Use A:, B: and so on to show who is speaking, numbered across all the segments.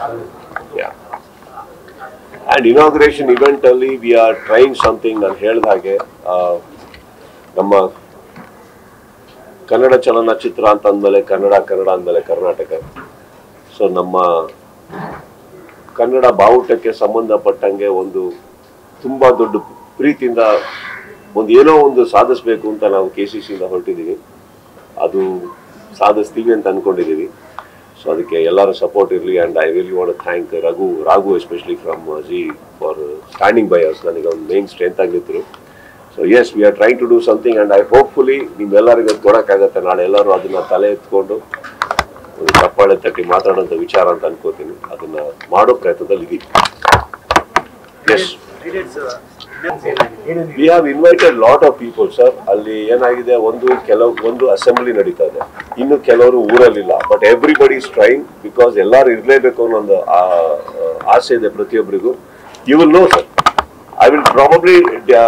A: Yeah and inauguration ಇವೆಂಟಲ್ಲಿ we are train something ನಾನು ಹೇಳಿದ ಹಾಗೆ ಆ, ನಮ್ಮ ಕನ್ನಡ ಚಲನಚಿತ್ರ ಅಂತ ಅಂದಮೇಲೆ ಕನ್ನಡ ಕನ್ನಡ ಅಂದಮೇಲೆ ಕರ್ನಾಟಕ ಸೊ ನಮ್ಮ ಕನ್ನಡ ಬಾವುಟಕ್ಕೆ ಸಂಬಂಧಪಟ್ಟಂಗೆ ಒಂದು ತುಂಬ ದೊಡ್ಡ ಪ್ರೀತಿಯಿಂದ ಒಂದು ಏನೋ ಒಂದು ಸಾಧಿಸ್ಬೇಕು ಅಂತ ನಾವು ಕೆ ಸಿ ಸಿಯಿಂದ ಹೊರಟಿದ್ದೀವಿ ಅದು ಸಾಧಿಸ್ತೀವಿ ಅಂತ ಅನ್ಕೊಂಡಿದ್ದೀವಿ ಸೊ ಅದಕ್ಕೆ ಎಲ್ಲರೂ ಸಪೋರ್ಟ್ ಇರಲಿ and I really want thank Raghu Raghu especially from ಜಿ ಫಾರ್ ಸ್ಟ್ಯಾಂಡಿಂಗ್ ಬೈ ಅಸ್ ನನಗೆ ಒಂದು ಮೇನ್ ಸ್ಟ್ರೆಂತ್ ಆಗಿದ್ರು so yes we are trying to do something and I hopefully ನಿಮ್ಮೆಲ್ಲರಿಗೂ ಅದು ಕೊಡೋಕ್ಕಾಗತ್ತೆ ನಾಳೆ ಎಲ್ಲರೂ ಅದನ್ನ ತಲೆ ಎತ್ಕೊಂಡು ಒಂದು ಚಪ್ಪಾಳೆ ತಟ್ಟಿ ಮಾತಾಡೋಂಥ ವಿಚಾರ ಅಂತ ಅನ್ಕೋತೀನಿ ಅದನ್ನ ಮಾಡೋ ಪ್ರಯತ್ನದಲ್ಲಿ ಇದ್ದೀವಿ yes we have invited lot of people sir ಅಲ್ಲಿ ಏನಾಗಿದೆ ಒಂದು ಕೆಲವು ಒಂದು ಅಸೆಂಬ್ಲಿ ನಡೀತಾ ಇದೆ ಇನ್ನು ಕೆಲವರು ಊರಲ್ಲಿಲ್ಲ but everybody is trying because ಎಲ್ಲರೂ ಇರಲೇಬೇಕು ಅನ್ನೋ ಒಂದು ಆ- ಆಸೆ ಇದೆ ಪ್ರತಿಯೊಬ್ಬರಿಗೂ you will know sir I will probably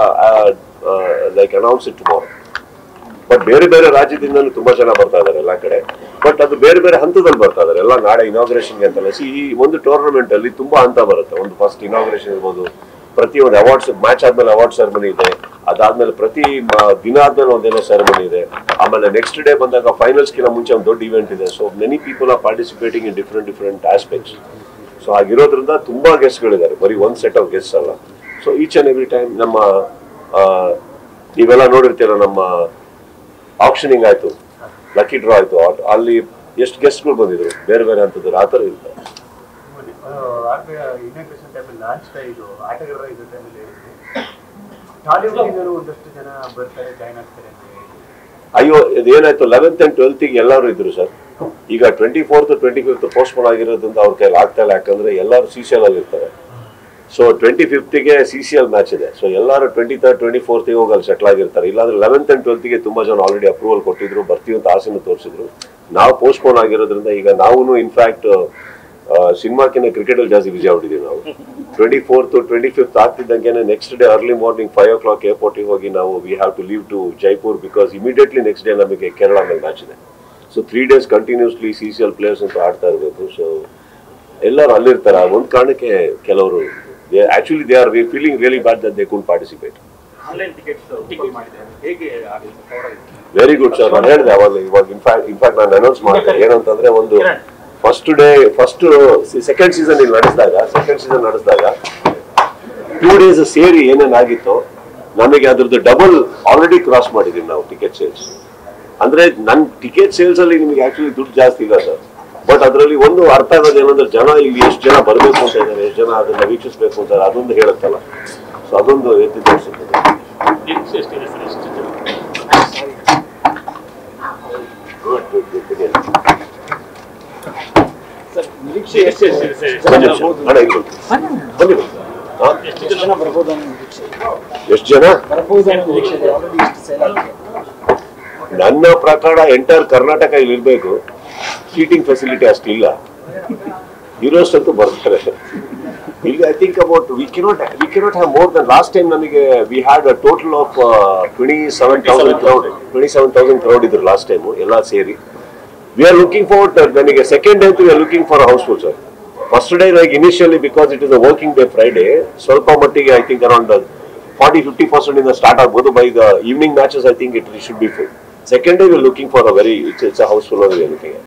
A: like announce it tomorrow but ಬೇರೆ ಬೇರೆ ರಾಜ್ಯದಿಂದಲೂ ತುಂಬಾ ಜನ ಬರ್ತಾ ಇದಾರೆ ಎಲ್ಲಾ ಕಡೆ ಬಟ್ ಅದು ಬೇರೆ ಬೇರೆ ಹಂತದಲ್ಲಿ ಬರ್ತಾ ಇದಾರೆ ಎಲ್ಲ ನಾಳೆ ಇನಾಗ್ರೇಷನ್ಗೆ ಅಂತಲ್ಲ ಸಿ ಈ ಒಂದು ಟೂರ್ನಮೆಂಟ್ ಅಲ್ಲಿ ತುಂಬಾ ಹಂತ ಬರುತ್ತೆ ಒಂದು ಫಸ್ಟ್ ಇನಾಗ್ರೇಷನ್ ಇರ್ಬೋದು ಪ್ರತಿ ಒಂದು ಅವಾರ್ಡ್ಸ್ ಮ್ಯಾಚ್ ಆದ್ಮೇಲೆ ಅವಾರ್ಡ್ ಸೆರೆಮನಿ ಇದೆ ಅದಾದ್ಮೇಲೆ ಪ್ರತಿ ಮ- ದಿನ ಆದ್ಮೇಲೆ ಒಂದೇನೋ ಸೆರೆಮನಿ ಇದೆ ಆಮೇಲೆ ನೆಕ್ಸ್ಟ್ ಡೇ ಬಂದಾಗ ಫೈನಲ್ಸ್ಗಿಂತ ಮುಂಚೆ ಒಂದು ದೊಡ್ಡ ಇವೆಂಟ್ ಇದೆ so many people are participating in different different aspects so ಹಾಗಿರೋದ್ರಿಂದ ತುಂಬಾ ಗೆಸ್ಟ್ಗಳಿದ್ದಾರೆ ಬರೀ ಒಂದು ಸೆಟ್ ಆಫ್ ಗೆಸ್ಟ್ ಅಲ್ಲ so each and every time ನಮ್ಮ ಆ, ನೀವೆಲ್ಲ ನೋಡಿರ್ತೀರ ನಮ್ಮ ಆಕ್ಷನಿಂಗ್ ಆಯ್ತು ಲಕ್ಕಿ ಡ್ರಾ ಆಯ್ತು ಆ- ಅಲ್ಲಿ ಎಷ್ಟು ಗೆಸ್ಟ್ಗಳು ಬಂದಿದ್ರು ಬೇರೆ ಬೇರೆ ಅಂತದ್ದು ಆ ಥರ ಇರುತ್ತೆ
B: ಇನಾಗ್ರೇಷನ್ ಟೈಮಲ್ಲಿ ಲಾಂಚ್ ಇದು ಆಟಗಾರರ ಇದು ಟೈಮಲ್ಲಿ ಟಾಲಿವುಡ್ನಿಂದಲೂ ಒಂದಷ್ಟು ಜನ ಬರ್ತಾರೆ ಜಾಯ್ನ್ ಆಗ್ತಾರೆ ಅಂತ ಹೇಳಿ
A: ಅಯ್ಯೋ ಇದೇನಾಯ್ತು ಲೆವೆಂತ್ ಅಂಡ್ ಟ್ವೆಲ್ತಿಗೆ ಎಲ್ಲರೂ ಇದ್ರು ಸರ್ ಈಗ twenty fourth twenty fifth postpone ಆಗಿರೋದ್ರಿಂದ ಅವ್ರ ಕೈಲಿ ಆಗ್ತಾ ಇಲ್ಲ ಯಾಕಂದ್ರೆ ಎಲ್ಲರೂ ಸಿ ಸಿ ಎಲ್ ಅಲ್ಲಿ ಇರ್ತಾರೆ ಸೊ ಟ್ವೆಂಟಿ ಫಿಫ್ತಿಗೆ ಸಿ ಸಿ ಎಲ್ ಮ್ಯಾಚ್ ಇದೆ ಸೊ ಎಲ್ಲರೂ ಟ್ವೆಂಟಿ ತರ್ಡ್ ಟ್ವೆಂಟಿ ಫೋರ್ತಿಗೆ ಹೋಗಿ ಅಲ್ಲಿ ಸೆಟ್ಲ್ ಆಗಿರ್ತಾರೆ ಇಲ್ಲಾಂದ್ರೆ ಲೆವೆಂತ್ ಅಂಡ್ ಟ್ವೆಲ್ತಿಗೆ ತುಂಬಾ ಜನ ಆಲ್ರೆಡಿ ಅಪ್ರೂವಲ್ ಕೊಟ್ಟಿದ್ರು ಬರ್ತೀವಿ ಅಂತ ಆಸೆನೂ ತೋರಿಸಿದ್ರು ನಾವು ಪೋಸ್ಟ್ಪೋನ್ ಆಗಿರೋದ್ರಿಂದ ಈಗ ನಾವು ಇನ್ಫ್ಯಾಕ್ಟ್ ಸಿನಿಮಾಕಿನ ಕ್ರಿಕೆಟ್ ಅಲ್ಲಿ ಜಾಸ್ತಿ ಬಿಜಿ ಆಗ್ಬಿಟ್ಟಿದ್ದೀವಿ ನಾವು ಟ್ವೆಂಟಿ ಫೋರ್ತ್ ಟ್ವೆಂಟಿ ಫಿಫ್ತ್ ಆಗ್ತಿದ್ದಂಗೆ next day early morning five o'clock ಏರ್ಪೋರ್ಟಿಗೆ ಹೋಗಿ ನಾವು we have to leave to Jaipur because immediately next day ನಮಗೆ ಕೇರಳ ಮೇಲೆ ಮ್ಯಾಚ್ ಇದೆ so three days continuously C C L players ಅಂತ ಆಡ್ತಾ ಇರಬೇಕು ಸೊ ಎಲ್ಲರೂ ಅಲ್ಲಿರ್ತಾರೆ ಒಂದು ಕಾರಣಕ್ಕೆ ಕೆಲವರು actually they are feeling really bad that they could participate
B: online tickets ticket ಮಾಡಿದೆ ಹೇಗೆ ಆಗಿದೆ ಕವರ್ ಆಗಿದೆ
A: ವೆರಿ ಗುಡ್ ಸರ್ ನಾನು ಹೇಳಿದೆ ಅವಾಗ ಇವಾಗ ಇನ್ಫ್ಯಾಕ್ಟ್ ಇನ್ಫ್ಯಾಕ್ಟ್ ನಾನು ಅನೌನ್ಸ್ ಮಾಡಿದೆ ಏನಂತಂದ್ರೆ ಒಂದು first day first second season ಇಲ್ಲಿ ನಡೆಸಿದಾಗ ಸೆಕೆಂಡ್ ಸೀಸನ್ ನಡೆಸಿದಾಗ ಟೂ ಡೇಸ್ ಸೇರಿ ಏನೇನಾಗಿತ್ತು ನಮಗೆ ಅದ್ರದ್ದು ಡಬಲ್ ಆಲ್ರೆಡಿ ಕ್ರಾಸ್ ಮಾಡಿದೀವಿ ನಾವು ಟಿಕೆಟ್ ಸೇಲ್ಸ್ ಅಂದ್ರೆ ನನ್ ಟಿಕೆಟ್ ಸೇಲ್ಸ್ ಅಲ್ಲಿ ನಿಮಗೆ ಆಕ್ಚುಲಿ ದುಡ್ಡು ಜಾಸ್ತಿ ಇಲ್ಲ ಸರ್ ಬಟ್ ಅದರಲ್ಲಿ ಒಂದು ಅರ್ಥ ಆಗೋದು ಏನಂದ್ರೆ ಜನ ಇಲ್ಲಿ ಎಷ್ಟು ಜನ ಬರಬೇಕು ಅಂತ ಇದ್ದಾರೆ ಎಷ್ಟು ಜನ ಅದನ್ನ ವೀಕ್ಷಿಸಬೇಕು ಅಂತ ಅದೊಂದು ಹೇಳುತ್ತಲ್ಲ ಸೊ ಅದೊಂದು ಎತ್ತಿ ತೋರಿಸುತ್ತದೆ ಗುಡ್ ಗುಡ್ ಗುಡ್
B: ನಿರೀಕ್ಷೆ ಎಷ್ಟು
A: ಬನ್ನಿ ಸರ್. ಅಣ್ಣ, ಇಲ್ಲಿ ಬನ್ನಿ. ಬನ್ನಿ ಬನ್ನಿ. ಹಾ?
C: ಎಷ್ಟು ಜನ ಬರ್ಬೋದು ಅನ್ನೋ ನಿರೀಕ್ಷೆ ಇದೆ.
A: ಎಷ್ಟು ಜನ
C: ಬರ್ಬೋದು ಅನ್ನೋ ನಿರೀಕ್ಷೆ ಇದೆ ಆಲ್ರೆಡಿ ಇಷ್ಟು ಸೇಲ್ ಆಗಿದೆ
A: ನನ್ನ ಪ್ರಕಾರ ಎಂಟೈರ್ ಕರ್ನಾಟಕ ಇಲ್ಲಿ ಇರ್ಬೇಕು ಸೀಟಿಂಗ್ ಫೆಸಿಲಿಟಿ ಅಷ್ಟಿಲ್ಲ ಇರೋಷ್ಟಂತೂ ಬರ್ತಾರೆ ಇಲ್ಲಿ I think about we cannot we cannot have more than last time ನನಗೆ we had a total of twenty seven thousand crowd twenty seven thousand crowd ಇದ್ರು ಲಾಸ್ಟ್ ಟೈಮು ಎಲ್ಲ ಸೇರಿ ವಿ ಆರ್ ಲುಕಿಂಗ್ ಫಾರ್ ನನಗೆ second day we are looking for housefull sir first day like initially because it is a working day Friday ಸ್ವಲ್ಪ ಮಟ್ಟಿಗೆ I think around forty fifty percent ಇಂದ start ಆಗ್ಬೋದು by the evening matches I think it should be full second day we looking for a very it's it's a housefull looking